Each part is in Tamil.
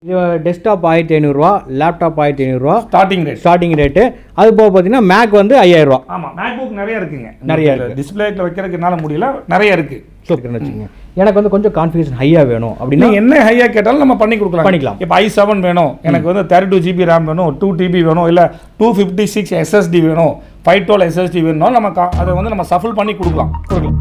இது டெஸ்க்டாப் ஆயிரத்தி ஐநூறுரூவா லேப்டாப் ஆயிரத்தி ஐநூறுரூவா ஸ்டார்டிங் ரேட் ஸ்டார்டிங் ரேட்டு அது போக பார்த்தீங்கன்னா மேக் வந்து ஐயாயிரரூவா ஆமாம் மேக்புக் நிறைய இருக்குங்க நிறைய இருக்கு. டிஸ்பிளேல வைக்கிறதுக்குனால முடியல நிறைய இருக்கு சூப்பர்னு வச்சுக்கோங்க எனக்கு வந்து கொஞ்சம் கான்ஃபிகரேஷன் ஹையாக வேணும் அப்படின்னா நீங்க என்ன ஹையா கேட்டாலும் நம்ம பண்ணி கொடுக்கலாம் பண்ணிக்கலாம். இப்போ ஐ செவன் வேணும் எனக்கு வந்து தேர்ட்டி டூ ஜிபி ரேம் வேணும் டூ டிபி வேணும் இல்லை டூ ஃபிஃப்டி சிக்ஸ் எஸ்எஸ்டி வேணும் ஃபைவ் டுவெல் எஸ்எஸ்டி வேணும் நம்ம கா- அதை வந்து நம்ம சஃபில் பண்ணி கொடுக்கலாம் கொடுக்கலாம்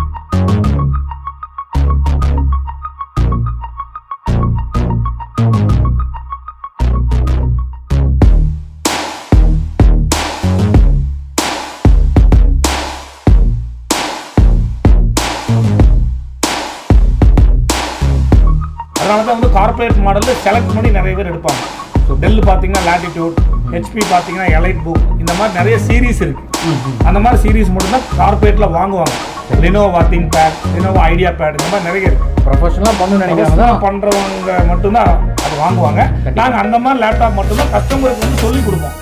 அதனால தான் வந்து கார்ப்பரேட் மாடலில் செலக்ட் பண்ணி நிறைய பேர் எடுப்பாங்க ஸோ டெல் பார்த்தீங்கன்னா லேட்டிடியூட் ஹெச்பி பார்த்தீங்கன்னா எலைட் புக் இந்த மாதிரி நிறைய சீரிஸ் இருக்கு அந்த மாதிரி சீரிஸ் மட்டும்தான் கார்ப்பரேட்டில் வாங்குவாங்க Lenovo ThinkPad Lenovo IdeaPad இந்த மாதிரி நிறைய இருக்கு ப்ரொஃபஷனலாக பண்ணணும்னு நினைக்கிறாங்க தான் பண்றவங்க மட்டும்தான் அது வாங்குவாங்க நாங்க அந்த மாதிரி லேப்டாப் மட்டும்தான் கஸ்டமருக்கு வந்து சொல்லி கொடுப்போம்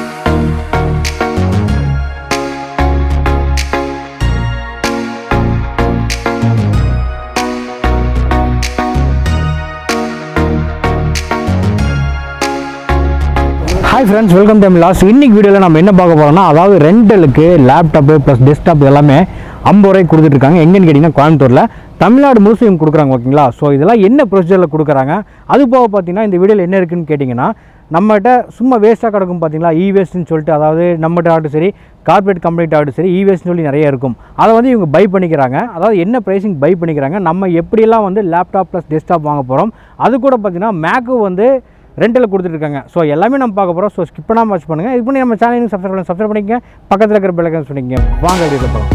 ஹாய் ஃப்ரெண்ட்ஸ் வெல்கம் டைம் லாஸ் இன்னைக்கு வீடியோவில் நம்ம என்ன பார்க்க போகிறோம்னா அதாவது ரெண்டலுக்கு லேப்டாப்பு ப்ளஸ் டெஸ்க்டாப் எல்லாமே ஐம்பது ரூபாய்க்கு கொடுத்துட்ருக்காங்க எங்கேன்னு கேட்டிங்கன்னா கோயம்புத்தூரில் தமிழ்நாடு முழுசும் இவங்க கொடுக்குறாங்க ஓகேங்களா ஸோ இதெல்லாம் என்ன ப்ரொசீஜரில் கொடுக்குறாங்க அது போக பார்த்தீங்கன்னா இந்த வீடியோவில் என்ன இருக்குன்னு கேட்டிங்கன்னா நம்மகிட்ட சும்மா வேஸ்ட்டாக கிடக்கும் பார்த்தீங்களா இ வேஸ்ட்னு சொல்லிட்டு அதாவது நம்மகிட்ட ஆகட்டும் சரி கார்பரேட் கம்பெனிட்ட ஆகட்டும் சரி இ வேஸ்ட்னு சொல்லி நிறைய இருக்கும் அதை வந்து இவங்க பை பண்ணிக்கிறாங்க அதாவது என்ன ப்ரைஸிங் பை பண்ணிக்கிறாங்க நம்ம எப்படியெல்லாம் வந்து லேப்டாப் ப்ளஸ் டெஸ்க்டாப் வாங்க போகிறோம் அது கூட பார்த்தீங்கன்னா மேக்கு வந்து ரெண்டில் கொடுத்துட்ருக்காங்க ஸோ எல்லாமே நம்ம பார்க்க போகிறோம் ஸோ ஸ்கிப் பண்ணாமல் வாட்ச் பண்ணுங்கள் இது பண்ணி நம்ம சேனலுக்கு சப்ஸ்கிரைப் பண்ணி சப்ஸ்கிரைப் பண்ணிக்கங்க பக்கத்தில் இருக்கிற பெல்லைக்கன் சொன்னீங்க வாங்க வீடியோ போகலாம்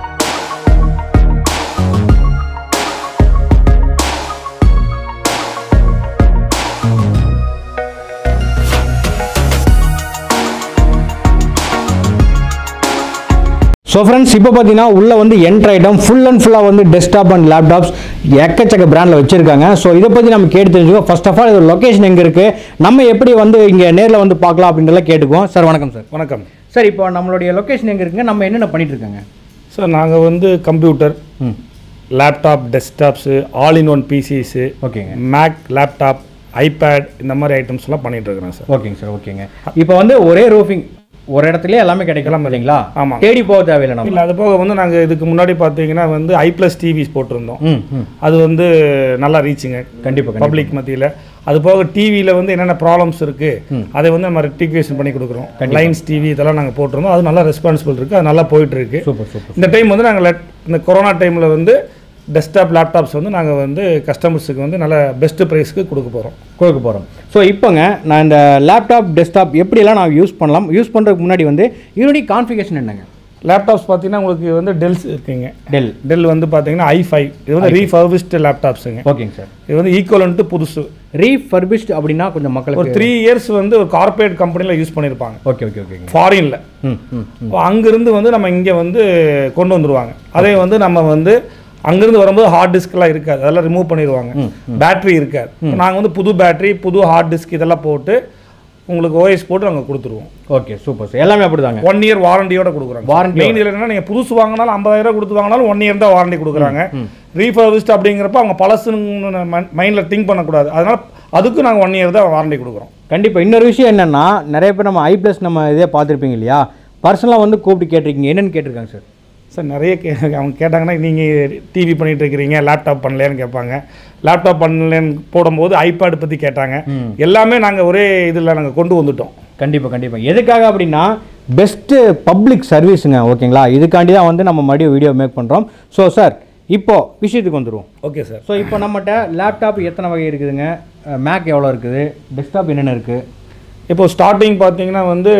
ஸோ ஃப்ரெண்ட்ஸ் இப்போ பார்த்தீங்கன்னா உள்ளே வந்து என்ட்ரு ஐட்டம் ஃபுல் அண்ட் ஃபுல்லாக வந்து டெஸ்க்டாப் அண்ட் லேப்டாப்ஸ் எக்கச்சக்க பிராண்டில் வச்சுருக்காங்க ஸோ இதை பற்றி நம்ம கேட்டு தெரிஞ்சுக்கோ ஃபர்ஸ்ட் ஆஃப் ஆல் இது லொக்கேஷன் எங்கே இருக்குது நம்ம எப்படி வந்து இங்கே நேரில் வந்து பார்க்கலாம் அப்படின்றலாம் கேட்டுக்குவோம் சார் வணக்கம் சார் வணக்கம் சார் இப்போ நம்மளுடைய லொக்கேஷன் எங்கே இருக்குங்க நம்ம என்னென்ன பண்ணிட்டு இருக்காங்க சார் நாங்கள் வந்து கம்ப்யூட்டர் ம் laptop desktops all in one PCs ஓகேங்க மேக் லேப்டாப் ஐபேட் இந்த மாதிரி ஐட்டம்ஸ்லாம் பண்ணிட்டு இருக்கிறேன் சார் ஓகேங்க சார் ஓகேங்க இப்போ வந்து ஒரே ரூஃபிங் ஒரு இடத்துலயே எல்லாமே கிடைக்கலாம் இல்லைங்களா ஆமாம். தேடி போக தேவையில்லை நம்ம இல்லை அது போக வந்து நாங்கள் இதுக்கு முன்னாடி பார்த்தீங்கன்னா வந்து ஐ ப்ளஸ் டிவிஸ் போட்டிருந்தோம் ம் ம் அது வந்து நல்லா ரீச்சுங்க கண்டிப்பாக கண்டிப்பாக பப்ளிக் மத்தியில் அது போக டிவியில் வந்து என்னென்ன ப்ராப்ளம்ஸ் இருக்குது அதை வந்து நம்ம ரெக்டிஃபிகேஷன் பண்ணி கொடுக்குறோம் லைன்ஸ் டிவி இதெல்லாம் நாங்கள் போட்டிருந்தோம் அது நல்லா ரெஸ்பான்சிபிள் இருக்குது அது நல்லா போயிட்டு இருக்கு சூப்பர் சூப்பர் இந்த டைம் வந்து நாங்கள் இந்த கொரோனா டைமில் வந்து டெஸ்க்டாப் லேப்டாப்ஸ் வந்து நாங்கள் வந்து கஸ்டமர்ஸுக்கு வந்து நல்ல பெஸ்ட் ப்ரைஸ்க்கு கொடுக்க போகிறோம் கொடுக்க போகிறோம் ஸோ இப்போங்க நான் இந்த லேப்டாப் டெஸ்க்டாப் எப்படியெல்லாம் நான் யூஸ் பண்ணலாம் யூஸ் பண்ணுறதுக்கு முன்னாடி வந்து இதனுடைய கான்ஃபிகேஷன் என்னங்க லேப்டாப்ஸ் பார்த்தீங்கன்னா உங்களுக்கு வந்து டெல்ஸ் இருக்குங்க டெல் டெல் வந்து பார்த்தீங்கன்னா ஐ ஃபைவ் இது வந்து ரீஃபர்பிஸ்டு லேப்டாப்ஸுங்க ஓகேங்க சார் இது வந்து ஈக்குவலன்ட்டு புதுசு ரீஃபர்பிஷ்ட் அப்படின்னா கொஞ்சம் ஒரு மக்களுக்கு த்ரீ இயர்ஸ் வந்து ஒரு கார்ப்பரேட் கம்பெனியில் யூஸ் பண்ணியிருப்பாங்க ஓகே ஓகே ஓகேங்க ஃபாரினில் ம் ம் அங்கிருந்து வந்து நம்ம இங்கே வந்து கொண்டு வந்துருவாங்க அதே வந்து நம்ம வந்து அங்கிருந்து வரும்போது ஹார்ட் டிஸ்க்லாம் இருக்காது அதெல்லாம் ரிமூவ் பண்ணிடுவாங்க பேட்டரி இருக்காது நாங்கள் வந்து புது பேட்டரி புது ஹார்ட் டிஸ்க் இதெல்லாம் போட்டு உங்களுக்கு ஓஎஸ் போட்டு நாங்கள் கொடுத்துருவோம் ஓகே சூப்பர் சார் எல்லாமே அப்படிதாங்க ஒன் இயர் வாரண்டியோட கொடுக்குறாங்க Warranty மெயின் இதில் என்னன்னா நீங்கள் புதுசு வாங்கினாலும் ஐம்பதாயிரம் ரூபாய் கொடுத்து வாங்கினாலும் ஒன் இயர் தான் வாரண்டி கொடுக்குறாங்க ரீஃபர்பிஸ்ட் அப்படிங்கிறப்ப அவங்க பழசுன்னு மைண்டில் திங்க் பண்ணக்கூடாது அதனால அதுக்கும் நாங்கள் ஒன் இயர் தான் வாரண்டி கொடுக்குறோம் கண்டிப்பாக இன்னொரு விஷயம் என்னென்னா நிறைய பேர் நம்ம ஐ ப்ளஸ் நம்ம இதே பார்த்துருப்பீங்க இல்லையா பர்சனலாக வந்து கூப்பிட்டு கேட்டிருக்கீங்க என்னென்னு கேட்டிருக்காங்க சார் சார் நிறைய கே அவங்க கேட்டாங்கன்னா நீங்கள் டிவி பண்ணிட்டு இருக்கிறீங்க லேப்டாப் பண்ணலையான்னு கேட்பாங்க லேப்டாப் பண்ணலன்னு போடும்போது ஐபேட் பற்றி கேட்டாங்க எல்லாமே நாங்கள் ஒரே இதில் நாங்கள் கொண்டு வந்துட்டோம் கண்டிப்பாக கண்டிப்பாக எதுக்காக அப்படின்னா பெஸ்ட்டு பப்ளிக் சர்வீஸுங்க ஓகேங்களா இதுக்காண்டி தான் வந்து நம்ம மறுபடியும் வீடியோ மேக் பண்ணுறோம் ஸோ சார் இப்போ விஷயத்துக்கு வந்துடுவோம் ஓகே சார் ஸோ இப்போ நம்மகிட்ட லேப்டாப் எத்தனை வகை இருக்குதுங்க மேக் எவ்வளோ இருக்குது டெஸ்க்டாப் என்னென்ன இருக்குது இப்போ ஸ்டார்டிங் பார்த்தீங்கன்னா வந்து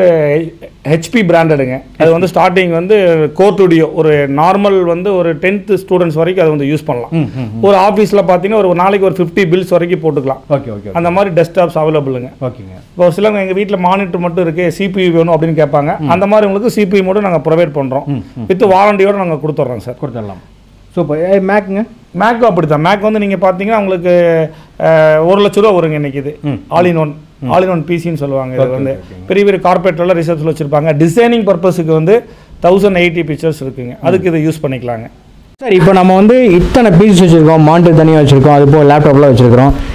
ஹெச்பி பிராண்டடுங்க அது வந்து ஸ்டார்டிங் வந்து கோர் ஸ்டுடியோ ஒரு நார்மல் வந்து ஒரு டென்த்து ஸ்டூடெண்ட்ஸ் வரைக்கும் அதை வந்து யூஸ் பண்ணலாம் ம் ம் ஒரு ஆஃபீஸில் பார்த்தீங்கன்னா ஒரு நாளைக்கு ஒரு ஃபிஃப்டி பில்ஸ் வரைக்கும் போட்டுக்கலாம் ஓகே ஓகே அந்த மாதிரி டெஸ்க்டாப்ஸ் அவைலபிளுங்க ஓகேங்க இப்போ சிலவங்க எங்கள் வீட்டில் மானிட்டர் மட்டும் இருக்குது சிபியூ வேணும் அப்படின்னு கேட்பாங்க அந்த மாதிரி உங்களுக்கு சிபியூ மட்டும் நாங்கள் ப்ரொவைட் பண்ணுறோம் வித் வாரண்டியோட நாங்கள் கொடுத்துட்றோம் சார் கொடுத்துடலாம் சூப்பர் மேக்குங்க மேக்கும் அப்படி தான் மேக் வந்து நீங்கள் பார்த்தீங்கன்னா உங்களுக்கு அஹ், ஒரு லட்ச ரூபா வருங்க இன்னைக்கு இது all in one all in one பிசின்னு சொல்லுவாங்க இது வந்து பெரிய பெரிய கார்பரேட்லாம் ரிசர்ச்சில் வச்சுருப்பாங்க டிசைனிங் பர்பஸுக்கு வந்து தௌசண்ட் எயிட்டி பிக்சர்ஸ் இருக்குங்க அதுக்கு இதை யூஸ் பண்ணிக்கலாங்க சார் இப்போ நம்ம வந்து இத்தனை பீஸ் வச்சுருக்கோம் மானிட்டர் தனியாக வச்சுருக்கோம் அது போக லேப்டாப்லாம் வச்சுருக்கிறோம்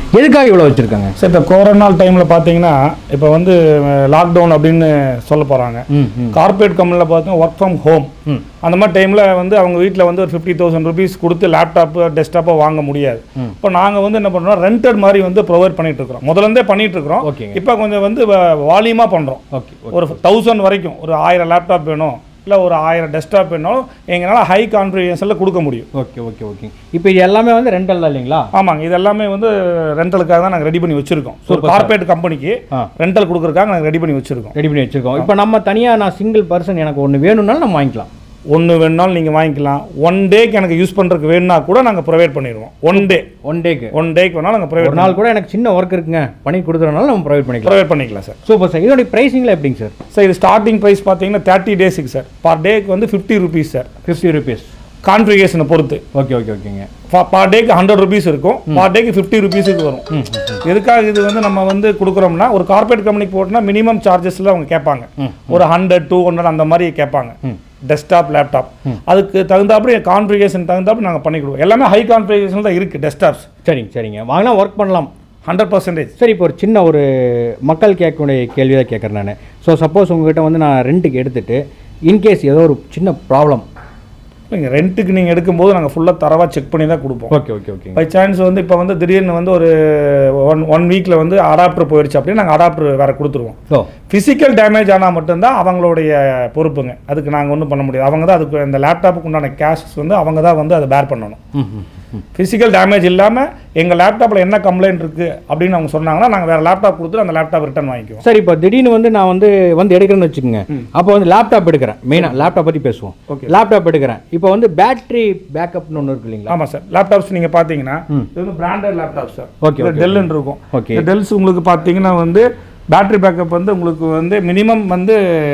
எதுக்காக இவ்வளோ வச்சுருக்காங்க சார் இப்போ கொரோனா டைமில் பார்த்தீங்கன்னா இப்போ வந்து லாக்டவுன் அப்படின்னு சொல்ல போகிறாங்க ம் ம் கார்ப்பரேட் கம்பெனியில் பார்த்தீங்கன்னா ஒர்க் ஃப்ரம் ஹோம் ம். அந்த மாதிரி டைமில் வந்து அவங்க வீட்டில் வந்து ஒரு ஃபிஃப்டி தௌசண்ட் ருபீஸ் கொடுத்து லேப்டாப்பு டெஸ்க்டாப்பை வாங்க முடியாது ம். இப்போ நாங்கள் வந்து என்ன பண்ணுறோம் ரெண்டட் மாதிரி வந்து ப்ரொவைட் பண்ணிட்டு இருக்கிறோம் முதல்ல இருந்தே பண்ணிட்டு இருக்கிறோம் ஓகேங்க இப்போ கொஞ்சம் வந்து வால்யூமாக பண்ணுறோம் ஓகே ஒரு தௌசண்ட் வரைக்கும் ஒரு ஆயிரம் லேப்டாப் வேணும் இல்லை ஒரு ஆயிரம் டெஸ்க்டாப் வேணும் எங்களால் ஹை கான்ஃபிகரேஷனில் கொடுக்க முடியும் ஓகே ஓகே ஓகே இப்போ இது எல்லாமே வந்து ரெண்டல் தான் இல்லைங்களா ஆமாங்க இது எல்லாமே வந்து ரெண்டலுக்காக தான் நாங்கள் ரெடி பண்ணி வச்சிருக்கோம் ஒரு Super, கார்ப்பரேட் கம்பெனிக்கு ஆ ரெண்டல் கொடுக்குறதுக்காக நாங்கள் ரெடி பண்ணி வச்சிருக்கோம் ரெடி பண்ணி வச்சுருக்கோம் இப்போ நம்ம தனியாக நான் சிங்கிள் பர்சன் எனக்கு ஒன்று வேணும்னாலும் நம்ம வாங்கிக்கலாம் ஒன்று வேணுனாலும் நீங்கள் வாங்கிக்கலாம் ஒன் டேக்கு எனக்கு யூஸ் பண்ணுறதுக்கு வேணும்னா கூட நாங்கள் ப்ரொவைட் பண்ணிடுவோம் ஒன் டே ஒன் டேக்கு ஒன் டேக்கு வேணாலும் நாங்கள் ஒரு ப்ரொவைட் நாள் கூட எனக்கு சின்ன ஒர்க் இருக்குங்க பண்ணி கொடுத்துறனால நம்ம ப்ரொவைட் பண்ணிக்கலாம் ப்ரொவைட் பண்ணிக்கலாம் சார் சூப்பர் சார் இதோட ப்ரைஸிங்கில் எப்படிங்க சார் சார் இது ஸ்டார்டிங் ப்ரைஸ் பார்த்தீங்கன்னா தேர்ட்டி டேஸுக்கு சார் பர் டேக்கு வந்து fifty rupees sir fifty rupees கான்ஃபிகேஷனை பொறுத்து ஓகே ஓகே ஓகேங்க பர் டேக்கு ஹண்ட்ரட் ருபீஸ் இருக்கும் பர் டேக்கு ஃபிஃப்டி ருபீஸுக்கு வரும் ம் எதுக்காக இது வந்து நம்ம வந்து கொடுக்குறோம்னா ஒரு கார்ப்பரேட் கம்பெனிக்கு போட்டோம்னா மினிமம் சார்ஜஸில் அவங்க கேட்பாங்க ம். ஒரு ஹண்ட்ரட் டூ ஹண்ட்ரட் அந்த மாதிரி கேட்பாங்க ம். டெஸ்க்டாப் லேப்டாப் அதுக்கு தகுந்தாப்படி கான்ஃபிகேஷன் தகுந்தாப்படி நாங்கள் பண்ணி கொடுவோம் எல்லாமே ஹை கான்ஃபிகேஷன் தான் இருக்குது டெஸ்க்டாப்ஸ் சரிங்க சரிங்க வாங்கினா ஒர்க் பண்ணலாம் ஹண்ட்ரட் பர்சன்டேஜ் சரி இப்போ ஒரு சின்ன ஒரு மக்கள் கேட்கக்கூடிய கேள்வி தான் கேட்குறேன் நான் ஸோ சப்போஸ் உங்ககிட்ட வந்து நான் ரெண்ட்டுக்கு எடுத்துட்டு இன்கேஸ் ஏதோ ஒரு சின்ன ப்ராப்ளம் இல்லைங்க ரெண்ட்டுக்கு நீங்கள் எடுக்கும்போது நாங்கள் ஃபுல்லாக தரவாக செக் பண்ணி தான் கொடுப்போம் okay okay okay by chance வந்து இப்போ வந்து திடீர்னு வந்து ஒரு ஒன் ஒன் வீக்கில் வந்து அடாப்டர் போயிடுச்சு அப்படின்னா நாங்கள் அடாப்டர் வேறு கொடுத்துருவோம் ஸோ ஃபிசிக்கல் டேமேஜ் ஆனால் மட்டும்தான் அவங்களுடைய பொறுப்புங்க அதுக்கு நாங்கள் ஒன்றும் பண்ண முடியாது அவங்க தான் அதுக்கு இந்த லேப்டாப்புக்கு உண்டான கேஷஸ் வந்து அவங்க தான் வந்து அதை பேர் பண்ணணும் ம் ம் ம் ஃபிசிக்கல் டேமேஜ் இல்லாமல் எங்கள் லேப்டாப்பில் என்ன கம்ப்ளைண்ட் இருக்குது அப்படின்னு அவங்க சொன்னாங்கன்னா நாங்கள் வேறு லேப்டாப் கொடுத்து அந்த லேப்டாப் ரிட்டர்ன் வாங்கிக்குவோம் சரி இப்போ திடீர்னு வந்து நான் வந்து வந்து எடுக்கிறேன்னு வச்சுக்கோங்க அப்போ வந்து லேப்டாப் எடுக்கிறேன் மெயினாக லேப்டாப் பற்றி பேசுவோம் Okay. லேப்டாப் எடுக்கிறேன் இப்போ வந்து பேட்டரி பேக்கப்னு ஒன்று இருக்கு இல்லைங்களா ஆமாம் சார் லேப்டாப்ஸ் நீங்கள் பார்த்தீங்கன்னா ம். இது வந்து branded laptop sir Okay, okay, டெல்லுன்னு இருக்கும் Okay. இந்த டெல்ஸ் உங்களுக்கு பார்த்தீங்கன்னா வந்து பேட்டரி பேக்கப் வந்து உங்களுக்கு வந்து மினிமம் வந்து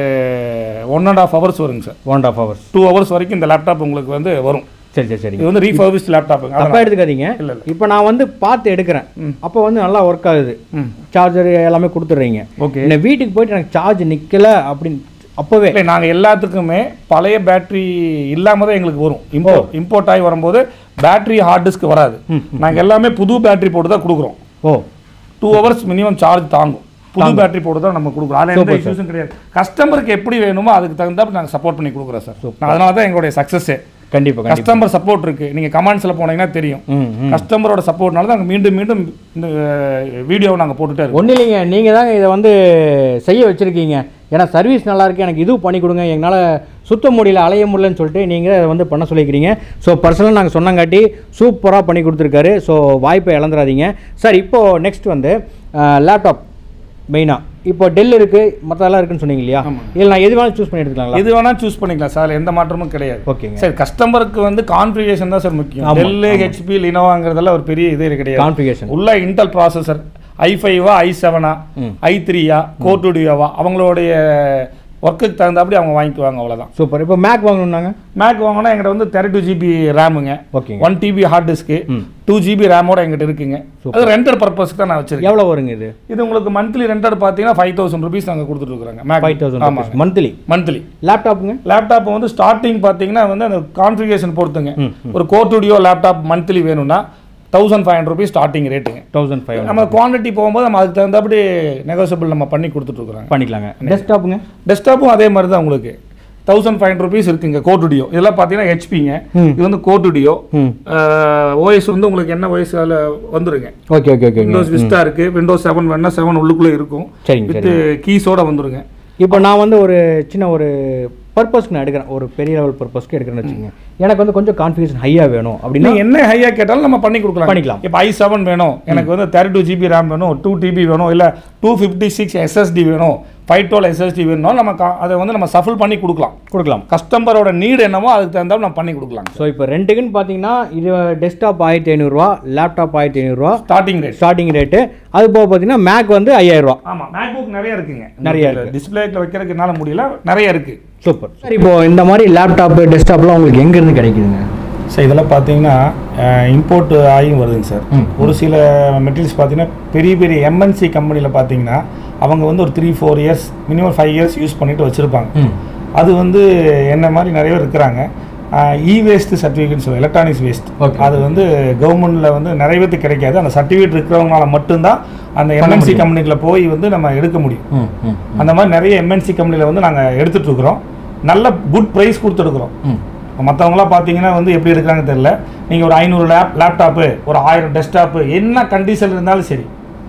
ஒன் அண்ட் ஆஃப் ஹவர்ஸ் வருங்க sir one half hours two hours வரைக்கும் இந்த லேப்டாப் உங்களுக்கு வந்து வரும் சரி சரி சரிங்க இது வந்து ரீஃபர்பிஸ்ட் லேப்டாப்புங்க தப்பாக எடுத்துக்காதீங்க இல்ல, இல்ல. இப்போ நான் வந்து பார்த்து எடுக்கிறேன் அப்போ வந்து நல்லா ஒர்க் ஆகுது ம் சார்ஜர் எல்லாமே கொடுத்துட்றீங்க ஓகே என்ன வீட்டுக்கு போயிட்டு எனக்கு சார்ஜ் நிற்கல அப்படின்னு அப்போவே இல்லை நாங்கள் எல்லாத்துக்குமே பழைய பேட்டரி இல்லாமல் தான் எங்களுக்கு வரும் இம்போர்ட் இம்போர்ட் ஆகி வரும்போது பேட்டரி ஹார்ட் டிஸ்க் வராது நாங்கள் எல்லாமே புது பேட்டரி போட்டு தான் கொடுக்குறோம் oh two hours minimum charge தாங்கும் புது பேட்டரி போட்டு தான் நம்ம கொடுக்குறோம் அதில் எந்த இஷ்யூஸும் கிடையாது கஸ்டமருக்கு எப்படி வேணுமோ அதுக்கு தகுந்தாப்ப நாங்கள் சப்போர்ட் பண்ணி கொடுக்குறோம் சார் அதனால தான் எங்களுடைய சக்ஸஸே கண்டிப்பாக கண்டிப்பாக கஸ்டமர் சப்போர்ட் இருக்கு நீங்கள் கமெண்ட்ஸில் போனீங்கன்னா தெரியும் ம் ம் கஸ்டமரோட சப்போர்ட்னால தான் நாங்கள் மீண்டும் மீண்டும் இந்த வீடியோவை நாங்கள் போட்டுட்டே இருக்கோம் ஒன்றும் இல்லைங்க நீங்கள் தாங்க இதை வந்து செய்ய வச்சுருக்கீங்க ஏன்னா சர்வீஸ் நல்லா இருக்கு எனக்கு இது பண்ணி கொடுங்க எங்களால் சுத்த முடியல அலைய முடியலன்னு சொல்லிட்டு நீங்கள் அதை வந்து பண்ண சொல்லிக்கிறீங்க ஸோ பர்சனலாக நாங்கள் சொன்னங்காட்டி சூப்பராக பண்ணி கொடுத்துருக்காரு ஸோ வாய்ப்பை இழந்துடாதீங்க சார் இப்போது நெக்ஸ்ட் வந்து லேப்டாப் மெயினாக இப்போ டெல் இருக்குது மற்றதெல்லாம் இருக்குன்னு சொன்னீங்க இல்லையா இதில் நான் எது வேணாலும் சூஸ் பண்ணி எடுத்துக்கலாங்களா எது வேணா சூஸ் பண்ணிக்கலாம் சார் எந்த மாற்றமும் கிடையாது ஓகேங்க சரி கஸ்டமருக்கு வந்து கான்ஃபிகரேஷன் தான் சார் முக்கியம் ஆமா, டெல்லு ஹெச்பி லினோவாங்கிறதெல்லாம் ஒரு பெரிய இது கிடையாது கான்ஃபிகேஷன் உள்ள இன்டெல் ப்ராசஸர் ஐ ஃபைவா ஐ செவனா ம். ஐ த்ரீயா கோட்டுடியோவா அவங்களுடைய ஒர்க்குக்கு தகுந்தாப்படி அவங்க வாங்கிக்குவாங்க அவ்வளோதான் சூப்பர் இப்போ மேக் வாங்கணுன்னாங்க மேக் வாங்கினா எங்கிட்ட வந்து தேர்ட்டி டூ ஜிபி ரேமுங்க ஓகேங்க ஒன் டிபி ஹார்ட் டிஸ்க்கு ம் டூ ஜிபி ரேமோட எங்கிட்ட இருக்குங்க அது ரெண்டட் பர்பஸ்க்கு தான் நான் வச்சிருக்கேன் எவ்வளோ வருங்க இது இது உங்களுக்கு மந்த்லி ரெண்டட் பார்த்தீங்கன்னா ஃபைவ் தௌசண்ட் ருபீஸ் நாங்கள் கொடுத்துட்டு இருக்கிறோங்க மேக் ஃபைவ் தௌசண்ட் ஆமாங்க மந்த்லி மந்த்லி லேப்டாப்புங்க லேப்டாப் வந்து ஸ்டார்டிங் பார்த்தீங்கன்னா வந்து அந்த கான்ஃபிகரேஷன் பொறுத்துங்க ம், ஒரு கோட்டுடியோ லேப்டாப் மந்த்லி வேணும்னா thousand five hundred rupees starting ரேட்டுங்க தௌசண்ட் ஃபைவ் நம்ம குவான்டிட்டி போகும்போது நம்ம அதுக்கு தகுந்தபடி நெகோசியபிள் நம்ம பண்ணி கொடுத்துட்ருக்குறோங்க பண்ணிக்கலாங்க டெஸ்க்டாப்புங்க டெஸ்க்டாப்பும் அதே மாதிரி தான் உங்களுக்கு தௌசண்ட் ஃபைவ் ஹண்ட்ரட் ருபீஸ் இருக்குங்க கோட்டுடியோ இதெல்லாம் பார்த்தீங்கன்னா ஹெச்பிங்க ம். இது வந்து கோட்டுடியோ ம் ஓஎஸ் வந்து உங்களுக்கு என்ன ஓஎஸ் அதில் வந்துருங்க ஓகே ஓகே ஓகேங்க விண்டோஸ் விஸ்டா இருக்கு விண்டோஸ் செவன் வேணா செவன் உள்ளுக்குள்ளே இருக்கும் சரிங்க வித் கீஸோட வந்துருங்க இப்போ நான் வந்து ஒரு சின்ன ஒரு பர்பஸ்க்கு நான் எடுக்கிறேன் ஒரு பெரிய லெவல் பர்பஸ்க்கு எடுக்கிறேன்னு வச்சுக்கோங்க எனக்கு வந்து கொஞ்சம் கான்ஃபிகேஷன் ஹையாக வேணும் அப்படின்னா நீங்க என்ன ஹையா கேட்டாலும் நம்ம பண்ணி கொடுக்கலாம் பண்ணிக்கலாம். இப்போ ஐ செவன் வேணும் எனக்கு வந்து தேர்ட்டி டூ ஜிபி ரேம் வேணும் டூ டிபி வேணும் இல்லை டூ ஃபிஃப்டி சிக்ஸ் எஸ்எஸ்டி வேணும் ஃபைவ் டுவெல் எஸ்எஸ்டி வேணும் நம்ம கா- அதை வந்து நம்ம சஃபில் பண்ணி கொடுக்கலாம் கொடுக்கலாம் கஸ்டமரோட நீடு என்னவோ அதுக்கு தகுந்தாலும் நம்ம பண்ணி கொடுக்கலாம் ஸோ இப்போ ரெண்டுக்குன்னு பார்த்தீங்கன்னா இது டெஸ்க்டாப் ஆயிரத்தி ஐநூறுரூவா லேப்டாப் ஆயிரத்தி ஐநூறுரூவா ஸ்டார்டிங் ரேட் ஸ்டார்டிங் ரேட்டு அது போக பார்த்தீங்கன்னா மேக் வந்து ஐயாயிரரூவா ஆமா மேக்புக் நிறைய இருக்குங்க நிறைய இருக்கு. டிஸ்பிளேல வைக்கிறதுக்கு என்னால முடியல நிறைய இருக்கு சூப்பர் சார் இப்போ இந்த மாதிரி லேப்டாப்பு டெஸ்க்டாப்லாம் உங்களுக்கு எங்கேருந்து கிடைக்குதுங்க சார் இதெல்லாம் பார்த்தீங்கன்னா இம்போர்ட் ஆகியும் வருதுங்க சார் ம். ஒரு சில மெட்டீரியல்ஸ் பார்த்தீங்கன்னா பெரிய பெரிய எம்என்சி கம்பெனியில் பார்த்தீங்கன்னா அவங்க வந்து ஒரு three four years minimum five years use பண்ணிட்டு வச்சுருப்பாங்க ம் அது வந்து என்ன மாதிரி நிறைய பேர் இருக்கிறாங்க இ வேஸ்ட் சர்டிஃபிகேட் சொல்லுவோம் எலக்ட்ரானிக்ஸ் வேஸ்ட் Okay. அது வந்து கவர்மெண்ட்டில் வந்து நிறைய பேருக்கு கிடைக்காது அந்த சர்டிஃபிகேட் இருக்கிறவங்களால மட்டும்தான் அந்த எம்என்சி கம்பெனிக்குள்ள போய் வந்து நம்ம எடுக்க முடியும் ம் ம் அந்த மாதிரி நிறைய எம்என்சி கம்பெனியில் வந்து நாங்கள் எடுத்துட்டு இருக்கிறோம் நல்ல குட் ப்ரைஸ் கொடுத்துருக்குறோம் ம் மற்றவங்களாம் பார்த்தீங்கன்னா வந்து எப்படி இருக்காங்க தெரியல நீங்கள் ஒரு ஐநூறு லேப் லேப்டாப்பு ஒரு ஆயிரம் டெஸ்க்டாப்பு என்ன கண்டிஷன் இருந்தாலும் சரி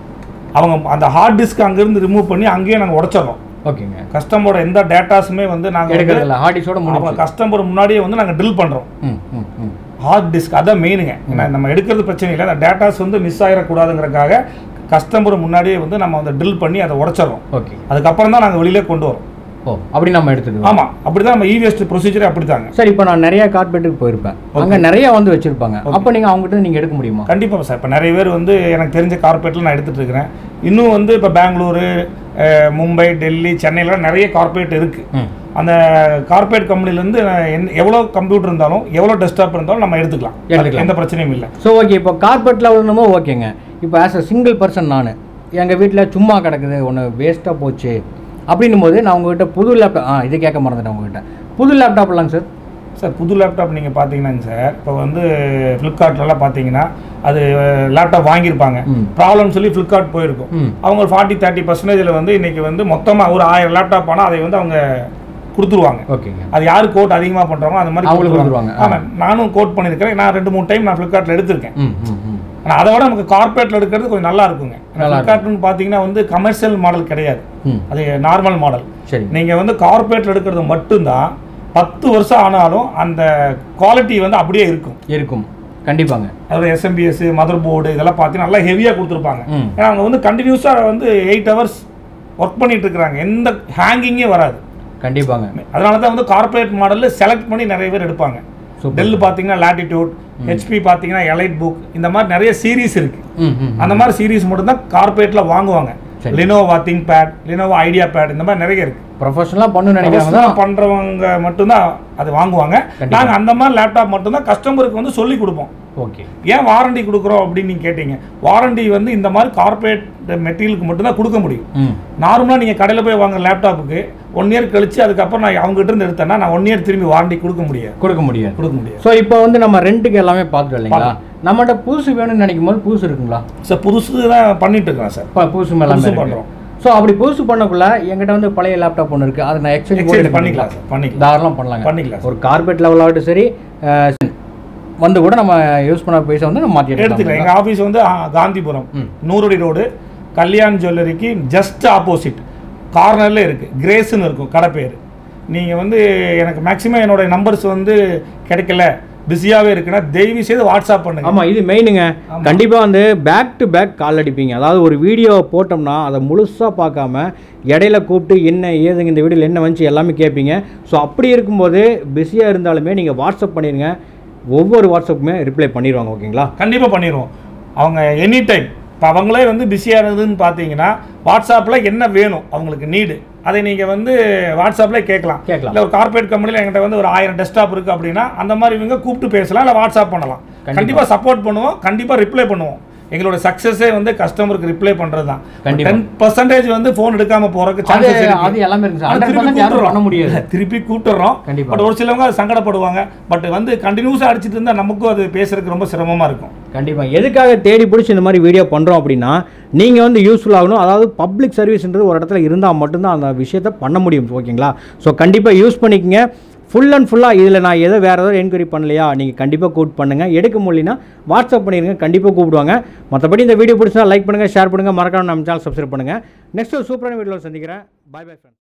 அவங்க அந்த ஹார்ட் டிஸ்க் அங்கேருந்து ரிமூவ் பண்ணி அங்கேயே நாங்கள் உடச்சிடுறோம் ஓகேங்க கஸ்டமரோட எந்த டேட்டாஸுமே வந்து நாங்கள் எடுக்கிறதில்ல ஹார்டிஸோட முடிச்சு கஸ்டமர் முன்னாடியே வந்து நாங்கள் ட்ரில் பண்ணுறோம் ம் ம் ம் ஹார்ட் டிஸ்க் அதான் மெயினுங்க ஏன்னா நம்ம எடுக்கிறது பிரச்சனை இல்லை அந்த டேட்டாஸ் வந்து மிஸ் ஆகிடக்கூடாதுங்கிறக்காக கஸ்டமர் முன்னாடியே வந்து நம்ம வந்து ட்ரில் பண்ணி அதை உடச்சிடுறோம் ஓகே அதுக்கப்புறம் தான் நாங்கள் வெளியிலே கொண்டு வரோம் ஓ அப்படி நம்ம எடுத்துக்கலாம் ஆமாம் அப்படி தான் நம்ம இவிஎஸ்ட் ப்ரொசீஜரே அப்படி தாங்க சார் இப்போ நான் நிறைய கார்பரேட்டுக்கு போயிருப்பேன் அங்கே நிறைய வந்து வச்சிருப்பாங்க அப்போ நீங்கள் அவங்ககிட்ட நீங்கள் எடுக்க முடியுமா கண்டிப்பாக சார் இப்போ நிறைய பேர் வந்து எனக்கு தெரிஞ்ச கார்பரேட்டில் நான் எடுத்துகிட்டு இருக்கிறேன் இன்னும் வந்து இப்போ பெங்களூரு அஹ், மும்பை டெல்லி சென்னையிலாம் நிறைய கார்பரேட் இருக்குது ம் அந்த கார்பரேட் கம்பெனிலேருந்து என் எவ்வளோ கம்ப்யூட்டர் இருந்தாலும் எவ்வளோ டெஸ்க்டாப் இருந்தாலும் நம்ம எடுத்துக்கலாம் எடுத்துக்கலாம். எந்த பிரச்சனையும் இல்லை ஸோ ஓகே இப்போ கார்பரேட் லெவல்னுமோ ஓகேங்க இப்போ ஆஸ் அ சிங்கிள் பர்சன் நான் எங்கள் வீட்டில் சும்மா கிடக்குது ஒன்று வேஸ்ட்டாக போச்சு அப்படின்னும் போது நான் உங்ககிட்ட புது லேப்டாப் ஆ இது கேட்க மறந்துட்டேன் உங்ககிட்ட புது லேப்டாப் இல்லைங்க சார் சார் புது லேப்டாப் நீங்கள் பார்த்தீங்கன்னாங்க சார் இப்போ வந்து ஃப்ளிப்கார்ட்லலாம் பார்த்தீங்கன்னா அது லேப்டாப் வாங்கியிருப்பாங்க ம். ப்ராப்ளம் சொல்லி ஃப்ளிப்கார்ட் போயிருக்கும் ம் அவங்க ஃபார்ட்டி தேர்ட்டி பர்சன்டேஜில் வந்து இன்னைக்கு வந்து மொத்தமாக ஒரு ஆயிரம் லேப்டாப் ஆனால் அதை வந்து அவங்க கொடுத்துருவாங்க ஓகேங்க அது யாரு கோட் அதிகமாக பண்ணுறாங்களோ அந்த மாதிரி அவங்களுக்கு கொடுத்துருவாங்க கொடுத்துருவாங்க. ஆமாம் நானும் கோட் பண்ணியிருக்கிறேன் நான் ரெண்டு மூணு டைம் நான் ஃப்ளிப்கார்ட்டில் எடுத்திருக்கேன் ம் ம் ம் ஆனால் அதை விட நமக்கு கார்பரேட்டில் எடுக்கிறது கொஞ்சம் நல்லா இருக்குங்க நல்லா இருக்கும். ஃப்ளிப்கார்ட்னு பார்த்தீங்கன்னா வந்து கமர்ஷியல் மாடல் கிடையாது ம் அது நார்மல் மாடல் சரி நீங்கள் வந்து கார்பரேட்டில் எடுக்கிறது மட்டும்தான் பத்து வருஷம் ஆனாலும் அந்த குவாலிட்டி வந்து அப்படியே இருக்கும் இருக்கும் கண்டிப்பாங்க அதோட எஸ்எம்பிஎஸ் மதர் போர்டு இதெல்லாம் பார்த்தீங்கன்னா நல்லா ஹெவியாக கொடுத்துருப்பாங்க ம் ஏன்னா அவங்க வந்து கண்டினியூஸாக வந்து எயிட் ஹவர்ஸ் ஒர்க் பண்ணிட்டு இருக்கிறாங்க எந்த ஹேங்கிங்கே வராது கண்டிப்பாங்க அதனால தான் வந்து கார்பரேட் மாடலில் செலக்ட் பண்ணி நிறைய பேர் எடுப்பாங்க சூப்பர் டெல் பார்த்தீங்கன்னா லேட்டிடியூட் ஹெச்பி பார்த்தீங்கன்னா எலைட் புக் இந்த மாதிரி நிறைய சீரிஸ் இருக்கு ம் ம் அந்த மாதிரி சீரிஸ் மட்டும்தான் கார்பரேட்டில் வாங்குவாங்க சரி. Lenovo ThinkPad Lenovo IdeaPad இந்த மாதிரி நிறைய இருக்கு ப்ரொஃபஷனலாக பண்ணணும்னு நினைக்கிறாங்க Professional பண்றவங்க மட்டும்தான் அது வாங்குவாங்க கண்டிப்பா. நாங்க அந்த மாதிரி லேப்டாப் மட்டும்தான் கஸ்டமருக்கு வந்து சொல்லி கொடுப்போம் ஓகே ஏன் வாரண்டி கொடுக்குறோம் அப்படின்னு நீங்க கேட்டீங்க வாரண்டி வந்து இந்த மாதிரி கார்பரேட் மெட்டீரியலுக்கு மட்டும்தான் கொடுக்க முடியும் ம் நார்மலாக நீங்கள் கடையில் போய் வாங்குற லேப்டாப்புக்கு ஒன் இயர் கழிச்சு அதுக்கப்புறம் நான் அவங்ககிட்ட இருந்து எடுத்தேன்னா நான் ஒன் இயர் திரும்பி வாரண்டி கொடுக்க முடியாது கொடுக்க முடியாது கொடுக்க முடியாது ஸோ இப்போ வந்து நம்ம ரெண்ட்டுக்கு எல்லாமே பார்த்துட்டோம் இல்லைங்களா நம்மகிட்ட புதுசு வேணும்னு நினைக்கும் போது புதுசு இருக்குங்களா சார் புதுசு தான் பண்ணிட்டு இருக்கிறேன் சார் இப்போ புதுசு எல்லாமே புதுசு இருக்கு பண்றோம். ஸோ அப்படி புதுசு பண்ணக்குள்ள என்கிட்ட வந்து பழைய லேப்டாப் ஒன்று இருக்குது அதை நான் எக்ஸ்சேஞ்ச் எக்ஸ்சேஞ்ச் கூட பண்ணிக்கலாம் சார் பண்ணிக்கலாம் தாராளம் பண்ணலாங்க பண்ணிக்கலாம் சார் ஒரு கார்பெட் லெவலாகட்டும் சரி அஹ், வந்து கூட நம்ம யூஸ் பண்ண பைசா வந்து நம்ம மாற்றி எடுத்துக்கலாம் எங்கள் ஆஃபீஸ் வந்து ஆ, காந்திபுரம் ம். நூறடி ரோடு கல்யாண் ஜுவல்லரிக்கு ஜஸ்ட் ஆப்போசிட் கார்னரில் இருக்குது கிரேஸ்னு இருக்கும் கடை பேர் நீங்கள் வந்து எனக்கு மேக்ஸிமம் என்னோட நம்பர்ஸ் வந்து கிடைக்கல பிஸியாகவே இருக்குன்னா தயவு செய்து வாட்ஸ்அப் பண்ணுங்க ஆமாம் இது மெயினுங்க ஆமா. கண்டிப்பாக வந்து பேக் டு பேக் கால் அடிப்பீங்க அதாவது ஒரு வீடியோ போட்டோம்னா அதை முழுசாக பார்க்காம இடையில கூப்பிட்டு என்ன ஏதுங்க இந்த வீடியோவில் என்ன வந்துச்சு எல்லாமே கேட்பீங்க ஸோ அப்படி இருக்கும்போது பிஸியாக இருந்தாலுமே நீங்கள் வாட்ஸ்அப் பண்ணிடுங்க ஒவ்வொரு வாட்ஸ்அப்புமே ரிப்ளை பண்ணிடுவாங்க ஓகேங்களா கண்டிப்பாக பண்ணிடுவோம் அவங்க எனி டைம் இப்போ அவங்களே வந்து பிஸியாக இருந்ததுன்னு பார்த்தீங்கன்னா வாட்ஸ்அப்பில் என்ன வேணும் அவங்களுக்கு நீடு அதை நீங்கள் வந்து வாட்ஸ்அப்பில் கேட்கலாம் கேட்கலாம். இல்லை ஒரு கார்பரேட் கம்பெனியில் என்கிட்ட வந்து ஒரு ஆயிரம் டெஸ்க்டாப் இருக்குது அப்படின்னா அந்த மாதிரி இவங்க கூப்பிட்டு பேசலாம் இல்லை வாட்ஸ்அப் பண்ணலாம் கண்டிப்பா. கண்டிப்பாக சப்போர்ட் பண்ணுவோம் கண்டிப்பாக ரிப்ளை பண்ணுவோம் எங்களோட சக்ஸஸே வந்து கஸ்டமருக்கு ரிப்ளை பண்ணுறது தான் கண்டிப்பா. டென் பர்சன்டேஜ் வந்து ஃபோன் எடுக்காமல் போகிறதுக்கு அது சான்சஸ் இருக்கு அது எல்லாமே இருக்கு ஆனா திருப்பி ஹண்ட்ரட் யாரும் பண்ண முடியாது கூப்பிட்டுறோம். திருப்பி கூப்பிட்டுறோம் கண்டிப்பா. பட் ஒரு சிலவங்க அது சங்கடப்படுவாங்க பட் வந்து கண்டினியூஸாக அடிச்சிட்டு இருந்தால் நமக்கும் அது பேசுறதுக்கு ரொம்ப சிரமமாக இருக்கும் கண்டிப்பாக எதுக்காக தேடி பிடிச்சி இந்த மாதிரி வீடியோ பண்ணுறோம் அப்படின்னா நீங்கள் வந்து யூஸ்ஃபுல் ஆகணும் அதாவது பப்ளிக் சர்வீஸ்ன்றது ஒரு இடத்துல இருந்தால் மட்டும்தான் அந்த விஷயத்தை பண்ண முடியும் ஓகேங்களா ஸோ கண்டிப்பாக யூஸ் பண்ணிக்கங்க ஃபுல் அண்ட் ஃபுல்லாக இதில் நான் எதோ வேறு ஏதாவது என்கொயரி பண்ணலையா நீங்கள் கண்டிப்பாக கூப்பிட்டு பண்ணுங்கள் எடுக்க முடியலனா வாட்ஸ்அப் பண்ணிடுங்க கண்டிப்பாக கூப்பிடுவாங்க மற்றபடி இந்த வீடியோ பிடிச்சா லைக் பண்ணுங்கள் ஷேர் பண்ணுங்கள் மறக்காம நம்ம சேனல் சப்ஸ்கிரைப் பண்ணுங்கள் நெக்ஸ்ட் ஒரு சூப்பரான வீடியோவில் சந்திக்கிறேன் பை பை ஃப்ரெண்ட்